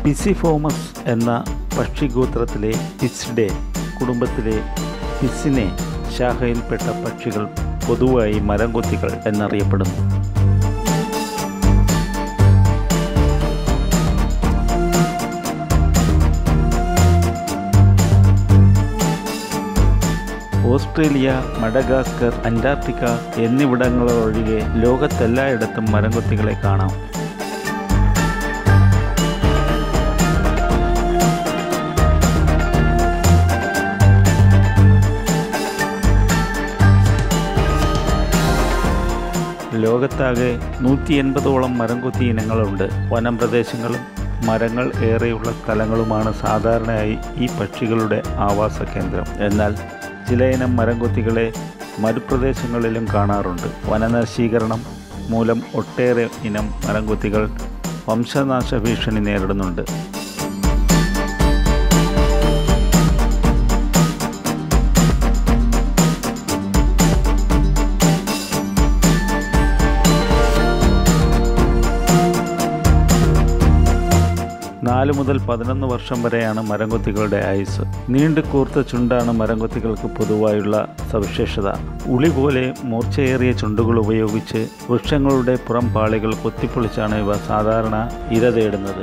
പിസിഫോമസ് എന്ന പക്ഷിഗോത്രത്തിലെ പിസ്ഡെ കുടുംബത്തിലെ പിസിനെ ശാഖയിൽപ്പെട്ട പക്ഷികൾ പൊതുവായി മരംകൊത്തികൾ എന്നറിയപ്പെടുന്നു ഓസ്ട്രേലിയ മഡഗാസ്കർ അന്റാർട്ടിക്ക എന്നിവിടങ്ങളൊഴികെ ലോകത്തെല്ലായിടത്തും മരംകൊത്തികളെ കാണാം ലോകത്താകെ നൂറ്റി എൺപതോളം മരംകൊത്തി ഇനങ്ങളുണ്ട് വനം പ്രദേശങ്ങളും മരങ്ങൾ ഏറെയുള്ള സ്ഥലങ്ങളുമാണ് സാധാരണയായി ഈ പക്ഷികളുടെ ആവാസ കേന്ദ്രം എന്നാൽ ചിലയിനം മരംകൊത്തികളെ മരുപ്രദേശങ്ങളിലും കാണാറുണ്ട് വനനശീകരണം മൂലം ഒട്ടേറെ ഇനം മരംകൊത്തികൾ വംശനാശ ഭീഷണി നേരിടുന്നുണ്ട് നാല് മുതൽ പതിനൊന്ന് വർഷം വരെയാണ് മരംകൊത്തികളുടെ ആയുസ് നീണ്ടു കൂർത്ത ചുണ്ടാണ് മരംകൊത്തികൾക്ക് പൊതുവായുള്ള സവിശേഷത ഉളി പോലെ മൂർച്ചയേറിയ ചുണ്ടുകൾ ഉപയോഗിച്ച് വൃക്ഷങ്ങളുടെ പുറം പാളികൾ കൊത്തിപ്പൊളിച്ചാണ് ഇവ സാധാരണ ഇര തേടുന്നത്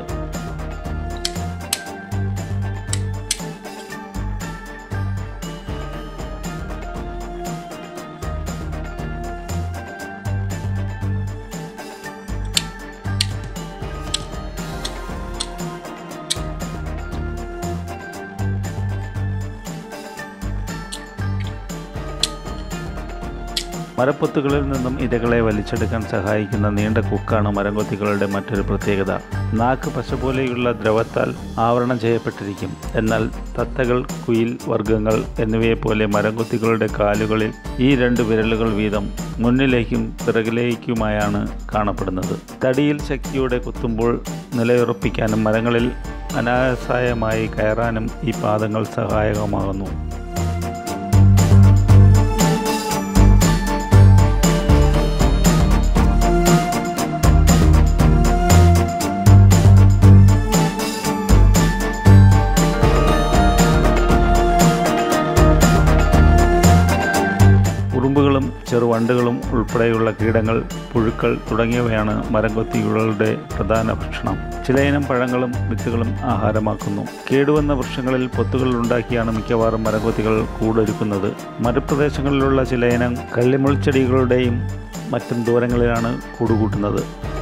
മരപ്പൊത്തുകളിൽ നിന്നും ഇരകളെ വലിച്ചെടുക്കാൻ സഹായിക്കുന്ന നീണ്ട കുക്കാണ് മരംകൊത്തികളുടെ മറ്റൊരു പ്രത്യേകത നാക്ക് പശ പോലെയുള്ള ദ്രവത്താൽ ആവരണം ചെയ്യപ്പെട്ടിരിക്കും എന്നാൽ തത്തകൾ കുയിൽ വർഗ്ഗങ്ങൾ എന്നിവയെപ്പോലെ മരംകൊത്തികളുടെ കാലുകളിൽ ഈ രണ്ട് വിരലുകൾ വീതം മുന്നിലേക്കും പിറകിലേക്കുമായാണ് കാണപ്പെടുന്നത് തടിയിൽ ശക്തിയോടെ കുത്തുമ്പോൾ നിലയുറപ്പിക്കാനും മരങ്ങളിൽ അനായാസമായി കയറാനും ഈ പാദങ്ങൾ സഹായകമാകുന്നു ഉറുമ്പുകളും ചെറുവണ്ടുകളും ഉൾപ്പെടെയുള്ള കീടങ്ങൾ പുഴുക്കൾ തുടങ്ങിയവയാണ് മരംകൊത്തികളുടെ പ്രധാന ഭക്ഷണം ചിലയിനം പഴങ്ങളും വിത്തുകളും ആഹാരമാക്കുന്നു കേടുവന്ന വൃക്ഷങ്ങളിൽ പൊത്തുകൾ ഉണ്ടാക്കിയാണ് മിക്കവാറും മരംകൊത്തികൾ കൂടൊരുക്കുന്നത് മരുപ്രദേശങ്ങളിലുള്ള ചിലയിനം കള്ളിമുൾച്ചെടികളുടെയും മറ്റും ദൂരങ്ങളിലാണ് കൂടുകൂട്ടുന്നത്